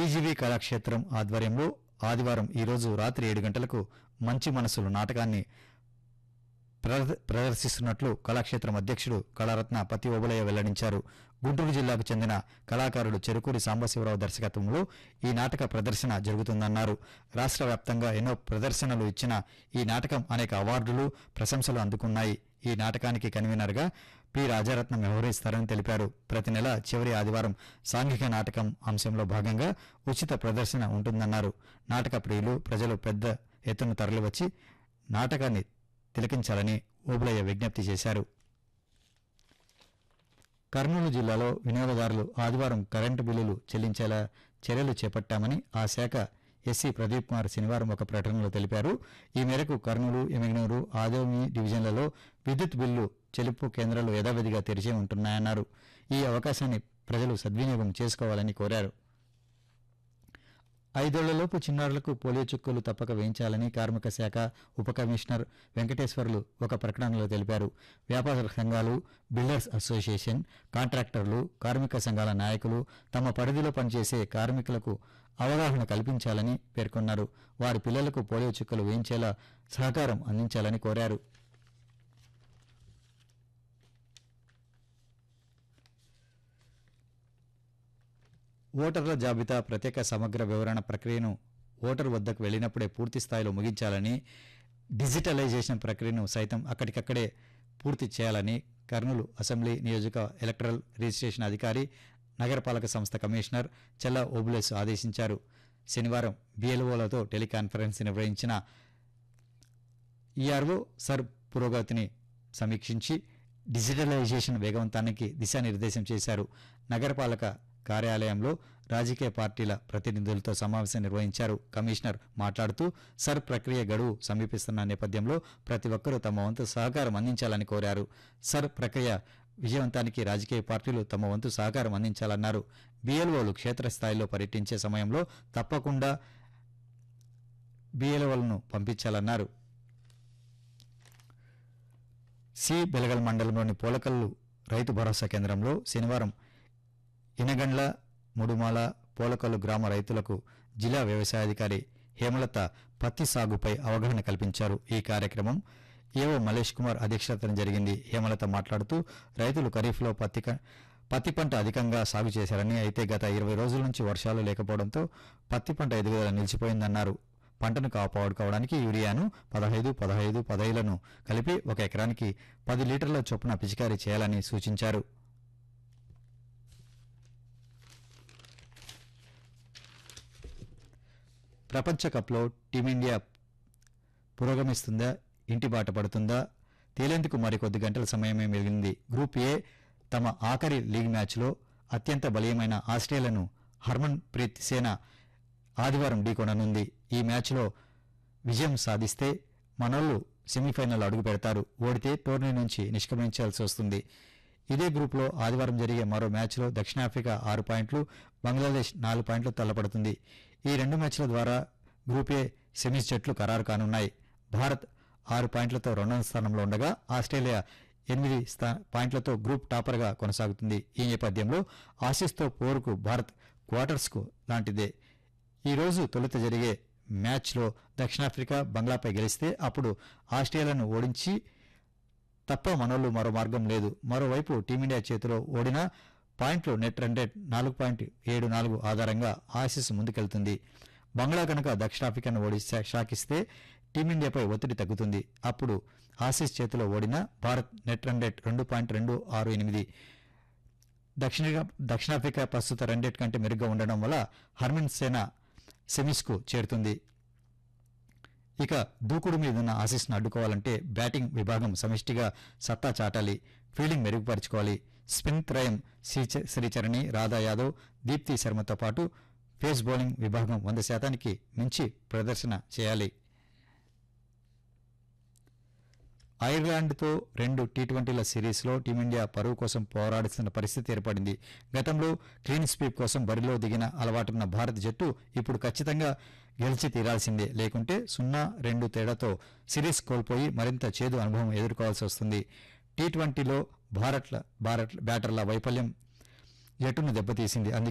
TGV కళాక్షేత్రం ఆధ్వర్యంలో ఆదివారం ఈరోజు రాత్రి ఏడు గంటలకు మంచి మనసులు నాటకాన్ని ప్రద- ప్రదర్శిస్తున్నట్లు కళాక్షేత్రం అధ్యక్షుడు కళారత్న పతి ఓబులయ్య వెల్లడించారు గుంటూరు జిల్లాకు చెందిన కళాకారుడు చెరుకూరి సాంబశివరావు దర్శకత్వంలో ఈ నాటక ప్రదర్శన జరుగుతుందన్నారు రాష్ట్ర వ్యాప్తంగా ఎన్నో ప్రదర్శనలు ఇచ్చిన ఈ నాటకం అనేక అవార్డులు ప్రశంసలు అందుకున్నాయి ఈ నాటకానికి కన్వీనర్గా పి రాజారత్నం వ్యవహరిస్తారని తెలిపారు ప్రతి నెల చివరి ఆదివారం సాంఘిక నాటకం అంశంలో భాగంగా ఉచిత ప్రదర్శన ఉంటుందన్నారు నాటక ప్రియులు ప్రజలు పెద్ద ఎత్తున తరలివచ్చి నాటకాన్ని తిలకించాలని ఓబులయ్య విజ్ఞప్తి చేశారు కర్నూలు జిల్లాలో వినియోగదారులు ఆదివారం కరెంటు బిల్లులు చెల్లించేలా చర్యలు చేపట్టామని ఆ శాఖ ఎస్సీ ప్రదీప్ కుమార్ శనివారం ఒక ప్రకటనలో తెలిపారు ఈ మేరకు కర్నూలు ఎమిగనూరు ఆదోమి డివిజన్లలో విద్యుత్ బిల్లు చెల్లింపు కేంద్రాలు యథావిధిగా తెరిచే ఉంటున్నాయన్నారు ఈ అవకాశాన్ని ప్రజలు సద్వినియోగం చేసుకోవాలని కోరారు ఐదేళ్లలోపు చిన్నారులకు పోలియో చుక్కలు తప్పక వేయించాలని కార్మిక శాఖ ఉప కమిషనర్ వెంకటేశ్వర్లు ఒక ప్రకటనలో తెలిపారు వ్యాపార సంఘాలు బిల్డర్స్ అసోసియేషన్ కాంట్రాక్టర్లు కార్మిక సంఘాల నాయకులు తమ పరిధిలో పనిచేసే కార్మికులకు అవగాహన కల్పించాలని పేర్కొన్నారు వారి పిల్లలకు పోలియో చుక్కలు వేయించేలా సహకారం అందించాలని కోరారు ఓటర్ల జాబితా ప్రత్యేక సమగ్ర వివరణ ప్రక్రియను ఓటరు వద్దకు వెళ్ళినప్పుడే పూర్తి స్థాయిలో ముగించాలని డిజిటలైజేషన్ ప్రక్రియను సైతం అక్కడికక్కడే పూర్తి చేయాలని కర్నూలు అసెంబ్లీ నియోజక ఎలక్టరల్ రిజిస్ట్రేషన్ అధికారి నగరపాలక సంస్థ కమిషనర్ చెల్ల ఓబులేస్ ఆదేశించారు శనివారం బిఎల్ఓలతో టెలికాన్ఫరెన్స్ నిర్వహించిన ఈఆర్ఓ సర్ పురోగతిని సమీక్షించి డిజిటలైజేషన్ వేగవంతానికి దిశానిర్దేశం చేశారు నగరపాలక కార్యాలయంలో రాజకీయ పార్టీల ప్రతినిధులతో సమావేశం నిర్వహించారు కమిషనర్ మాట్లాడుతూ సర్ ప్రక్రియ గడువు సమీపిస్తున్న నేపథ్యంలో ప్రతి ఒక్కరూ తమ వంతు సహకారం అందించాలని కోరారు సర్ ప్రక్రియ విజయవంతానికి రాజకీయ పార్టీలు తమ వంతు సహకారం అందించాలన్నారు బిఎల్ఓలు క్షేత్రస్థాయిలో పర్యటించే సమయంలో తప్పకుండా బిఎల్ఓలను పంపించాలన్నారు సి బెలగల్ మండలంలోని పోలకల్లు రైతు భరోసా కేంద్రంలో శనివారం ఇనగండ్ల ముడుమాల పోలకల్లు గ్రామ రైతులకు జిల్లా వ్యవసాయాధికారి హేమలత పత్తి సాగుపై అవగాహన కల్పించారు ఈ కార్యక్రమం ఏవో మలేష్ కుమార్ అధ్యక్షతన జరిగింది హేమలత మాట్లాడుతూ రైతులు ఖరీఫ్లో పత్తి క- పత్తి పంట అధికంగా సాగు చేశారని అయితే గత ఇరవై రోజుల నుంచి వర్షాలు లేకపోవడంతో పత్తి పంట ఎదుగుదల నిలిచిపోయిందన్నారు పంటను కాపాడుకోవడానికి యూరియాను పదహైదు పదహైదు పదహైలను కలిపి ఒక ఎకరానికి పది లీటర్ల చొప్పున పిచికారీ చేయాలని సూచించారు ప్రపంచ కప్లో టీమిండియా పురోగమిస్తుందా ఇంటి బాట పడుతుందా తేలేందుకు మరికొద్ది గంటల సమయమే మిగిలింది గ్రూప్ ఏ తమ ఆఖరి లీగ్ మ్యాచ్లో అత్యంత బలీయమైన ఆస్ట్రేలియాను హర్మన్ ప్రీత్ సేన ఆదివారం ఢీకొననుంది ఈ మ్యాచ్లో విజయం సాధిస్తే మనోళ్లు సెమీఫైనల్ అడుగు పెడతారు ఓడితే టోర్నీ నుంచి నిష్క్రమించాల్సి వస్తుంది ఇదే గ్రూప్లో ఆదివారం జరిగే మరో మ్యాచ్లో దక్షిణాఫ్రికా ఆరు పాయింట్లు బంగ్లాదేశ్ నాలుగు పాయింట్లు తల్లపడుతుంది ఈ రెండు మ్యాచ్ల ద్వారా గ్రూప్ ఏ సెమీస్ జట్లు ఖరారు కానున్నాయి భారత్ ఆరు పాయింట్లతో రెండవ స్థానంలో ఉండగా ఆస్ట్రేలియా ఎనిమిది స్థా పాయింట్లతో గ్రూప్ టాపర్గా కొనసాగుతుంది ఈ నేపథ్యంలో ఆసీస్తో పోరుకు భారత్ క్వార్టర్స్కు లాంటిదే ఈ రోజు తొలుత జరిగే మ్యాచ్లో దక్షిణాఫ్రికా బంగ్లాపై గెలిస్తే అప్పుడు ఆస్ట్రేలియాను ఓడించి తప్ప మనోళ్ళు మరో మార్గం లేదు మరోవైపు టీమిండియా చేతిలో ఓడిన పాయింట్లు నెట్ రన్ రేట్ నాలుగు పాయింట్ ఏడు నాలుగు ఆధారంగా ఆసీస్ ముందుకెళ్తుంది బంగ్లా కనుక దక్షిణాఫ్రికాను ఓడి శా- షాకిస్తే టీమిండియాపై ఒత్తిడి తగ్గుతుంది అప్పుడు ఆసీస్ చేతిలో ఓడిన భారత్ నెట్ రన్ రేట్ రెండు పాయింట్ రెండు ఆరు ఎనిమిది దక్షిణ దక్షిణాఫ్రికా ప్రస్తుత రన్ రేట్ కంటే మెరుగ్గా ఉండడం వల్ల హర్మన్ సేన సెమీస్కు చేరుతుంది ఇక దూకుడు మీదున్న ఆశీస్ను అడ్డుకోవాలంటే బ్యాటింగ్ విభాగం సమిష్టిగా సత్తా చాటాలి ఫీల్డింగ్ మెరుగుపరుచుకోవాలి స్పిన్ త్రయం శ్రీచ- శ్రీచరణి రాధా యాదవ్ దీప్తి శర్మతో పాటు పేస్ బౌలింగ్ విభాగం వంద శాతానికి మించి ప్రదర్శన చేయాలి ఐర్లాండ్తో రెండు టీ ట్వంటీల సిరీస్లో టీమిండియా పరువు కోసం పోరాడుతున్న పరిస్థితి ఏర్పడింది గతంలో క్లీన్ స్వీప్ కోసం బరిలో దిగిన అలవాటున్న భారత జట్టు ఇప్పుడు ఖచ్చితంగా గెలిచి తీరాల్సిందే లేకుంటే సున్నా రెండు తేడాతో సిరీస్ కోల్పోయి మరింత చేదు అనుభవం ఎదుర్కోవాల్సి వస్తుంది టీ ట్వంటీలో భారత్ల భారత్ బ్యాటర్ల వైఫల్యం జట్టును దెబ్బతీసింది అందుకే